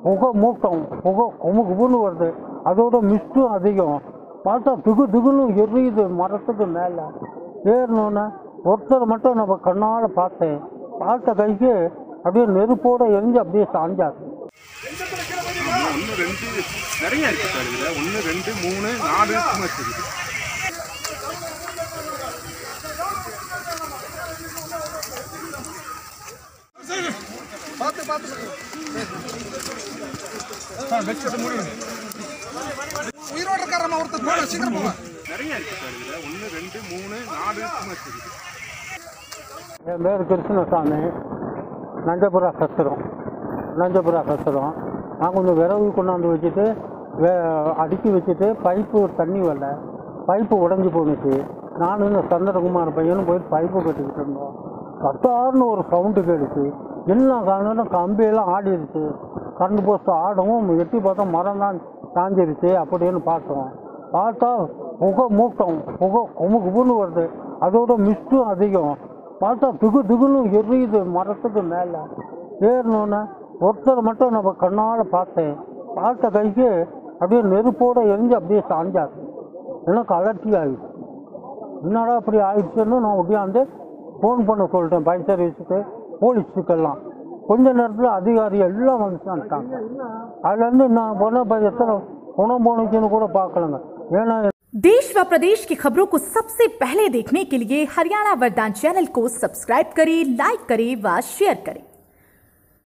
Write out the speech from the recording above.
புகை மூட்டம் புகை குமு குமுன்னு வருது அதோட மிஸ்டும் அதிகம் பார்த்தா திகு திகுன்னு எரியுது மரத்துக்கு மேலே ஏறினோன்னே ஒருத்தர் மட்டும் நம்ம கண்ணால் பார்த்தேன் பார்த்த கைக்கு அப்படியே நெருப்போட எரிஞ்சு அப்படியே சாஞ்சாரு ஒன்று ரெண்டு நிறைய இருக்கு சார் இதில் ஒன்று ரெண்டு மூணு நாலு சும்மா இருக்குது உயிரோட இருக்காரம்மா ஒருத்தர் போங்க சீக்கிரம் போங்க நிறைய இருக்கு சார் இதில் ஒன்று ரெண்டு மூணு நாலு சும்மா இருக்குது என் பேர் கிருஷ்ணசாமி நஞ்சபுரா சத்திரம் நஞ்சபுரா சத்திரம் நான் கொஞ்சம் விறகு கொண்டாந்து வச்சுட்டு வே அடுக்கி வச்சுட்டு பைப்பு தண்ணி வரல பைப்பு உடஞ்சி போணுச்சு நானும் இந்த சந்திரகுமார் பையனும் போய் பைப்பு கட்டிக்கிட்டு இருந்தோம் கத்தார்னு ஒரு சவுண்டு கேடுச்சு எல்லாம் காரணம் கம்பியெல்லாம் ஆடிருச்சு கரண்ட் போஸ்ட் ஆடவும் எட்டி பார்த்தா மரம் தான் சாஞ்சிருச்சு அப்படின்னு பார்த்தோம் பார்த்தா புகை மூட்டம் புகை குமு குமுன்னு வருது அதோட மிஸ்டும் அதிகம் பார்த்தா திகு திகுன்னு எரியுது மரத்துக்கு மேலே ஏறினோன்னே ஒருத்தர் மட்டும் நம்ம கண்ணால் பார்த்தேன் பார்த்த கைக்கு அப்படியே நெருப்போட எரிஞ்சு அப்படியே சாஞ்சாரு எனக்கு அலர்ச்சி ஆயிடுச்சு என்னடா அப்படி ஆயிடுச்சுன்னு நான் ஒடியாந்து ஃபோன் பண்ண சொல்லிட்டேன் ஃபயர் சர்வீஸுக்கு போலீஸுக்கெல்லாம் கொஞ்ச நேரத்தில் அதிகாரி எல்லாம் வந்துட்டாங்க அதுலேருந்து நான் போன எத்தனை குணம் போனுச்சுன்னு கூட பார்க்கலங்க ஏன்னா देश व प्रदेश की खबरों को सबसे पहले देखने के लिए हरियाणा वरदान चैनल को सब्सक्राइब करें लाइक करें व शेयर करें